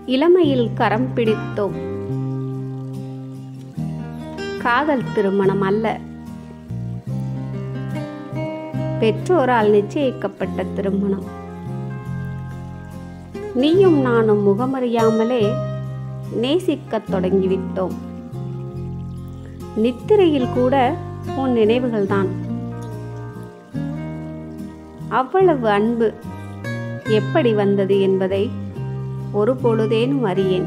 இளமையில் கரம் பிடித்தோம் காதல் திருமணம் அல்ல பெற்றோரால் நிச்சயிக்கப்பட்ட திருமணம் நீயும் நானும் முகமறியாமலே நேசிக்கத் தொடங்கிவிட்டோம் நித்திரையில் கூட உன் நினைவுகள்தான் அவ்வளவு அன்பு எப்படி வந்தது என்பதை ஒரு பொழுதேனும் அறியேன்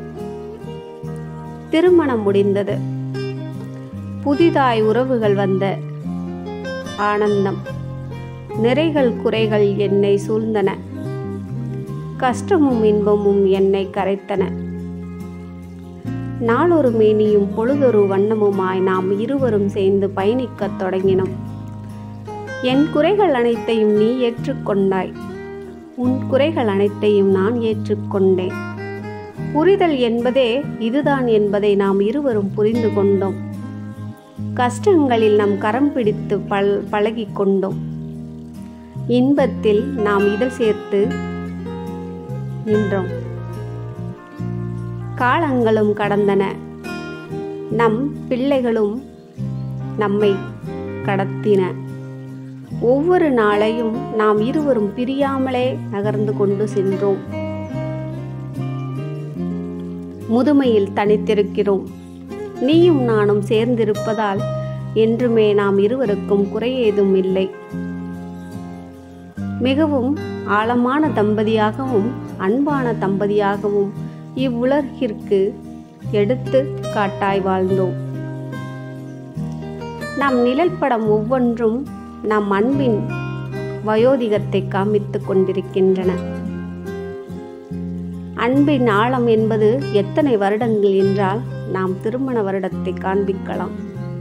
திருமணம் முடிந்தது புதிதாய் உறவுகள் வந்த ஆனந்தம் நிறைகள் குறைகள் என்னை சூழ்ந்தன கஷ்டமும் இன்பமும் என்னை கரைத்தன நாளொரு மேனியும் பொழுதொரு வண்ணமுமாய் நாம் இருவரும் சேர்ந்து பயணிக்கத் தொடங்கினோம் என் குறைகள் அனைத்தையும் நீ ஏற்றுக்கொண்டாய் உன் குறைகள் அனைத்தையும் நான் ஏற்றுக்கொண்டேன் புரிதல் என்பதே இதுதான் என்பதை நாம் இருவரும் புரிந்து கொண்டோம் கஷ்டங்களில் நம் கரம் பிடித்து பல் பழகிக் கொண்டோம் இன்பத்தில் நாம் இதழ் சேர்த்து நின்றோம் காலங்களும் கடந்தன நம் பிள்ளைகளும் நம்மை கடத்தின ஒவ்வொரு நாளையும் நாம் இருவரும் பிரியாமலே நகர்ந்து கொண்டு சென்றோம் முதுமையில் தனித்திருக்கிறோம் நீயும் நானும் சேர்ந்திருப்பதால் என்றுமே நாம் இருவருக்கும் குறையேதும் இல்லை மிகவும் ஆழமான தம்பதியாகவும் அன்பான தம்பதியாகவும் இவ்வுலகிற்கு எடுத்து காட்டாய் வாழ்ந்தோம் நம் நிழல் படம் ஒவ்வொன்றும் நம் அன்பின் வயோதிகத்தை காமித்துக் கொண்டிருக்கின்றன அன்பின் ஆழம் என்பது எத்தனை வருடங்கள் என்றால் நாம் திருமண வருடத்தை காண்பிக்கலாம்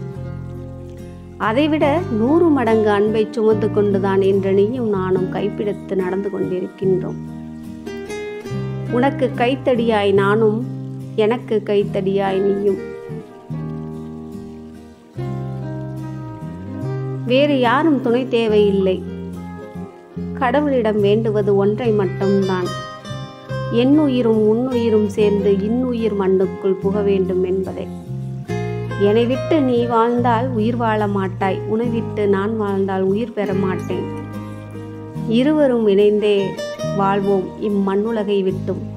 அதைவிட நூறு மடங்கு அன்பை சுமந்து கொண்டுதான் என்று நீயும் நானும் கைப்பிடித்து நடந்து கொண்டிருக்கின்றோம் உனக்கு கைத்தடியாய் நானும் எனக்கு கைத்தடியாய் நீயும் வேறு யாரும் துணை தேவையில்லை கடவுளிடம் வேண்டுவது ஒன்றை மட்டும்தான் என்னுயிரும் உன்னுயிரும் சேர்ந்து இன்னுயிர் மண்ணுக்குள் புக வேண்டும் என்பதே என்னை விட்டு நீ வாழ்ந்தால் உயிர் வாழ மாட்டாய் உன்னை விட்டு நான் வாழ்ந்தால் உயிர் பெற மாட்டேன் இருவரும் இணைந்தே வாழ்வோம் இம்மண்ணுலகை விட்டும்